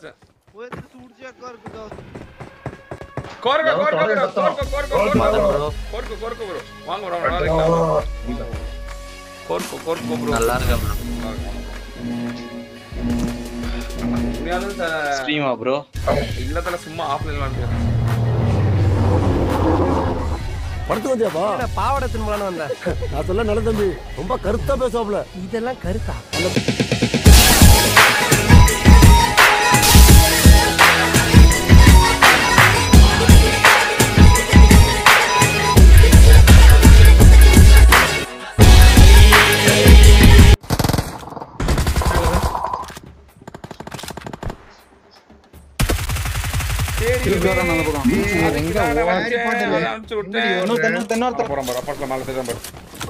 அடிச்சிட்டேன் वो इधर सूट चेक कर के जाओ கோர்க்கோ கோர்க்கோ தொடங்க, bro, சத்தம். கோர்க்கோ கோர்க்கோ கோர்க்கோ, கோர்க்கோ bro. கோர்க்கோ கோர்க்கோ ப்ரோ வாங்க ப்ரோ நல்லா இருக்கீங்களா கோர்க்கோ கோர்க்கோ ப்ரோ நல்லா இருக்கா ப்ரோ உண்மையாலும் ச- ஸ்ட்ரீமா ப்ரோ இல்லத்துல சும்மா ஆஃப்லைன் விளாண்டு படுத்து வந்தியாப்பா பாவாடை திரும்பலான்னு வந்தேன் நான் சொல்ல நல்ல தம்பி ரொம்ப கருத்தா பேசுவாப்ல இதெல்லாம் கருத்தா சரி எங்க ஓடி அனுப்பிச்சு விட்டேன் இன்னொருத்தன், இன்னொருத்தன், இன்னொருத்தன். அப்புறம் பாரு அப்பாட்ல மேல தெரியும் பாரு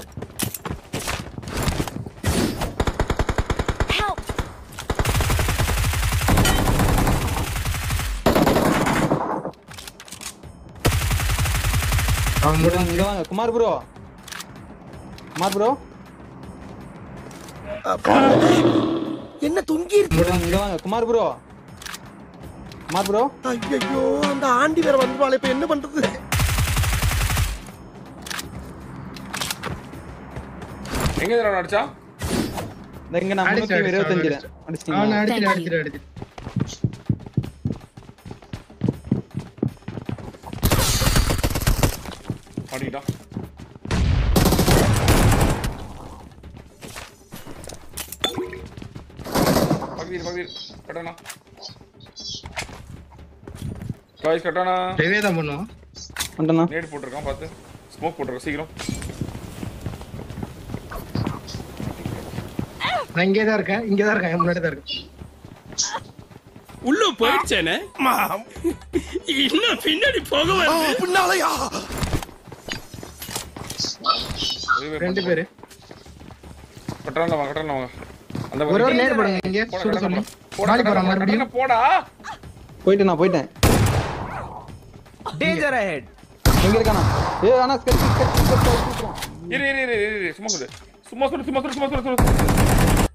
இங்க வாங்க குமார் ப்ரோ குமார் ப்ரோ என்ன தொங்கி இங்க வாங்க குமார் ப்ரோ குமார் ப்ரோ ஐயோ அந்த ஆண்டி வேற வந்துருவாள் இப்ப என்ன பண்றது எங்க இதுல அடிச்சா இந்த இங்க நான் அடிச்சு, முன்னூத்தி அடிச்சு, இருபத்தஞ்சுல அடிச்சு. அடிச்சிட்டீங்க அவனை அடிச்சிட்டு அடிச்சிட்டு அடிச்சிட்டு அடிடா பகவீர் பகவீர் கட்டணா காய்ஸ் கட்டணா ரிவே தான் பண்ணுவோம் வந்துட்டேண்ணா நேட் போட்டிருக்கான் பார்த்து ஸ்மோக் போட்டிருக்கோம் சீக்கிரம் நான் இங்கே தான் இருக்கேன் இங்கே தான் இருக்கேன் என் முன்னாடி தான் இருக்கேன் உள்ள போயிடுச்சேனே இன்னும் பின்னாடி போக வருது பின்னாலயா ரெண்டு பேரு கட்டணா வாங்க கட்டணா வாங்க அந்த ஒரு ஒரு நேர் போடுங்க இங்க போடா, சுட கட்டணா சொல்லி போடா. மாடி போடா, போறான் கட்டணா, மறுபடியும் கட்டணா, போடா போயிட்டேன் நான் போயிட்டேன் डेंजर अहेड எங்க இருக்கானா ஏ ஆனா ஸ்கெட்ச் ஸ்கெட்ச் ஸ்கெட்ச் இரு இரு இரு இரு, இரு சும்மா சொல்லு சும்மா சொல்லு சும்மா சொல்லு சும்மா சொல்லு சொல்லு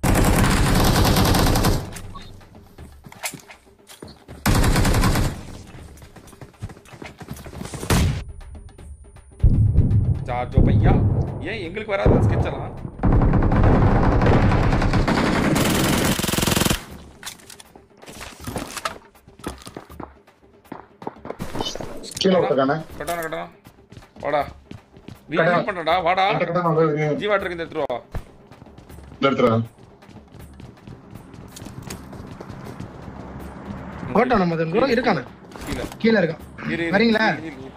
சார்ஜோ பையா ஏன் எங்களுக்கு வராத ஸ்கெட்ச் எல்லாம் கீழே விட்டுருக்கானே கட்டான கட்டான வாடா நீ கட்டா. என்ன பண்றடா வாடா அந்த கட்டை நான் போய் ஜீவாட்டு இருக்கு இந்த எடுத்துட்டு வா எடுத்துறேன் கோட்டை மதன் ப்ரோ இருக்கானே கீழே கீழே இருக்கான் இரு இரு, வரீங்களா? இரு, இரு, இரு.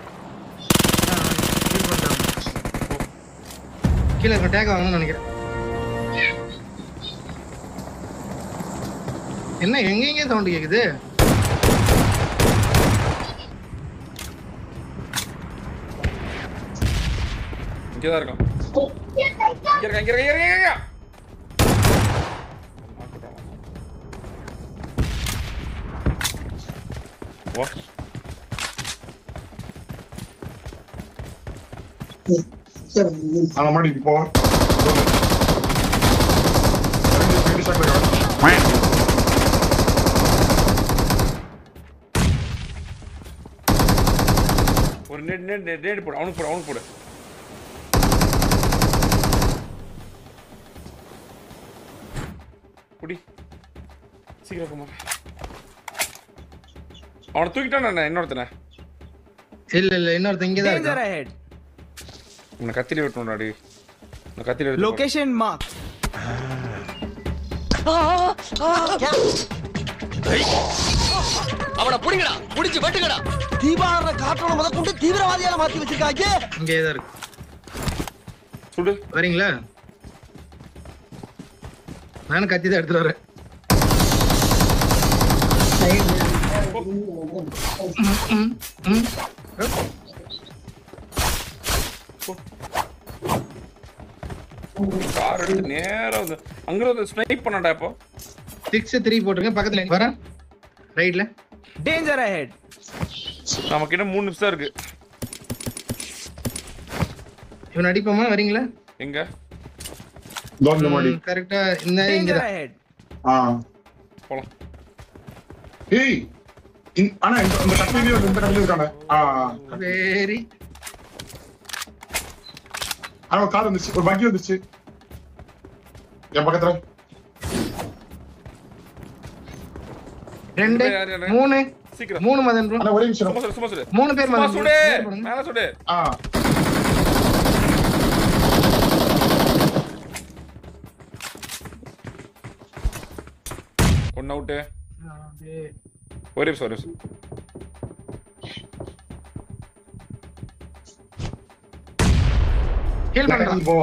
கீழே இருக்க டேக் வாங்கணும்னு நினைக்கிறேன் என்ன எங்க எங்க சவுண்ட் கேக்குது இங்கதான் இருக்கான் இங்க இருக்கான் இங்க இருக்கான் இங்க இருக்கான், இங்க இருக்கான் ஓ அந்த மாதிரி இப்போ ஒரு நெட் நெட் நெட் நெட் போடு அவனுக்கு போடு அவனுக்கு போடு குடி சீக்கிரம் குமார் அவனை தூக்கிட்டான் நான் இன்னொருத்தனை இல்ல இல்ல இன்னொருத்தன் இங்க தான் डेंजर இருக்கான் अहेड உன்னை கத்திரி வெட்டணும்டா டி நான் கத்திரி வெட்டு लोकेशन मार्क அவனை புடிங்கடா புடிச்சு வெட்டுங்கடா தீபாவளி காட்டோட முத கொண்டு தீவிரவாதியால மாத்தி வச்சிருக்காங்க இங்கே தான் இருக்கு சுடு வரீங்களா நானும் கத்தி தான் எடுத்துட்டு வரேன் ம், ம், ம். கார் எடுத்து நேரா வந்து அங்க இருந்து ஸ்னைப் பண்ணடா இப்போ சிக்ஸ் த்ரீ போட்டிருக்கேன் பக்கத்துல வரேன் ரைட்ல डेंजर अहेड நமக்கு இன்னும் மூணு நிமிஷம் இருக்கு இவன் அடிப்போமா வரீங்களா எங்க தோந்த மாடி கரெக்டா இந்த இங்க डेंजर தான் अहेड ஆ போலாம் ஏய் இந்த- அண்ணா இந்த இந்த கட்டிலையும் இந்த கட்டிலையும் இருக்கானே ஆ வெரி ஆனா ஒரு கார் வந்துச்சு ஒரு பக்கி வந்துச்சு என் பக்கத்துல ரெண்டு யார் யாரு? மூணு சீக்கிரம் மூணு மதன் bro. அண்ணா ஒரே நிமிஷம் சும்மா சுடு சும்மா சுடு மூணு பேர் சும்மா மதன் bro. சுடு பேர் போடுங்க. மேல சுடு ஆ ஒன் அவுட்டு அப்படியே. ஒரு நிமிஷம் ஒரு நிமிஷம் heal பண்றான். போ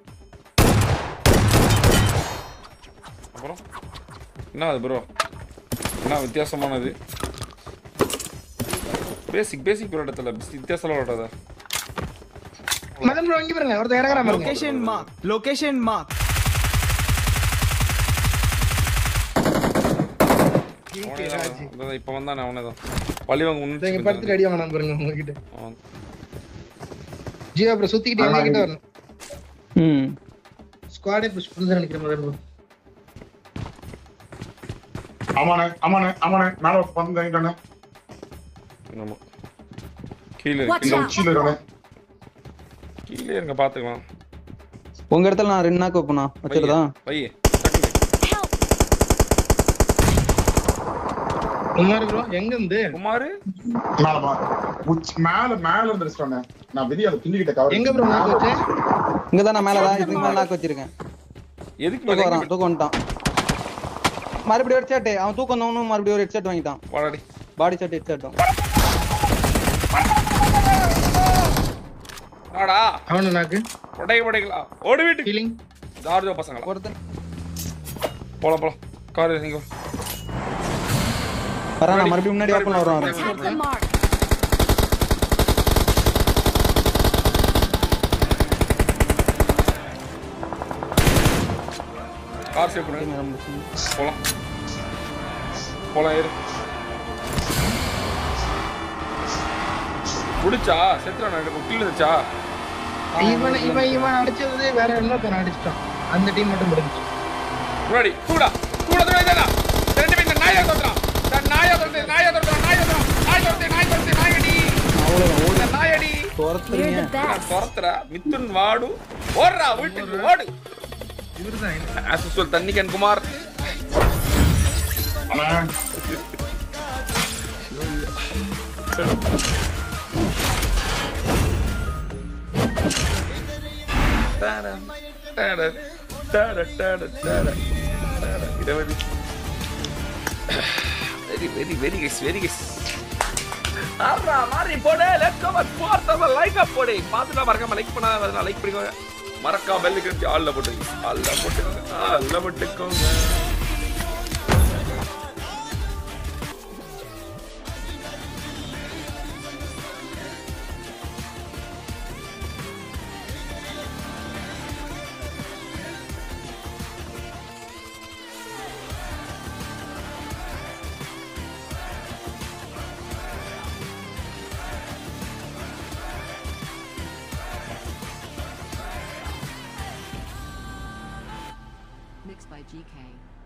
அப்புறம் என்ன அது ப்ரோ என்ன வித்தியாசமானது பேசிக் பேசிக் விளையாட்டத்தில் வித்தியாசம் விளையாடாத மதன் bro, இங்க பாருங்க ஒருத்தர் இறங்குறான் பாருங்க लोकेशन मार्क लोकेशन मार्क இப்போ வந்தானே அவனே தான் பழி வாங்க இங்க முன்னு படுத்துட்டு அடியா மதன் பாருங்க உங்ககிட்ட ஜீவா ப்ரோ சுத்திக்கிட்டு ஆமா, எங்க கிட்ட இது. வரணும் ம் ஸ்குவாடே புஷ் பண்ணி நினைக்கிறேன் மதன் bro. ஆமாண்ணே ஆமாண்ணே ஆமாண்ணே மேல வந்து வாங்கிட்டானே ஆமாம் கீழே Watch இந்த out. உச்சியில இருக்கானே கீழே இருங்க பார்த்துக்கலாம் உங்க இடத்துல நான் ரெண்டு நாக்கு வைப்பேண்ணா வச்சிருதா வை Help! குமார் ப்ரோ எங்க இருந்து குமார் மேல மா உச்சி மேல மேல இருந்து அடிச்சிட்டானே நான் வெளியே அதை பின்னிக்கிட்ட கவர் எங்க ப்ரோ நான் வச்சு இங்க தான் நான் மேல தான் இதுக்கு மேல நாக்கு வச்சிருக்கேன் எதுக்கு தூக்கம் மேலே வரான் தூக்கம் வந்துட்டான் மறுபடியும் ஒரு ஹெட்ஷாட் அவன் தூக்கம் வந்தவனும் மறுபடியும் ஒரு ஹெட்ஷாட் வாங்கிட்டான் வாடாடி பாடி ஷாட் ஹெட்ஷாட்டும் ஆடா அவனு நாக்கு உடைக்க உடைக்கலாம் ஓடு வீட்டுக்கு ஃபீலிங் ஜார்ஜோ பசங்களா ஒருத்தன் போலாம் போலாம் கார் நீங்க வரான் நான் மறுபடியும் முன்னாடி ஓப்பன் வருவான் அவன். Attack the mark! Car save பண்ணுங்க போலாம் போலாம் ஏறு முடிச்சா செத்துறான் எனக்கு கீழே இருந்துச்சா இவன் இவன் இவன் அடிச்சது வேற இன்னொருத்தன் அடிச்சிட்டான் அந்த டீம் மட்டும் முடிஞ்சு முன்னாடி தூடா தூட தூட இதா ரெண்டு பேரும் இந்த நாயா தோத்துறான் இந்த நாயா தோத்து நாயா தோத்துறான் நாயா தோத்துறான் நாய் தோத்து நாய் தோத்து நாயடி இந்த நாயடி You're துரத்துறீங்க the நான் best! துரத்துறா மித்துன் வாடு ஓடுறா வீட்டுக்கு ஓடு இவருதான் ஆஸ் யூஸ்வல் தண்ணி கேன் குமார் அண்ணா டாடா, டாடா, டாடா, டாடா, டாடா, டாடா. இருபது very very very guys very guys ஆறா மாறி போடு லெட்ஸ் கோ பட் போர்த்த லைக் அப் போடு பாத்துட்டா மறக்காம லைக் பண்ணாத லைக் பண்ணிக்கோங்க மறக்காம பெல் கட்டி ஆல்ல போட்டுங்க ஆல்ல போட்டுக்கோங்க ஆல்ல போட்டுக்கோங்க Mixed by GK.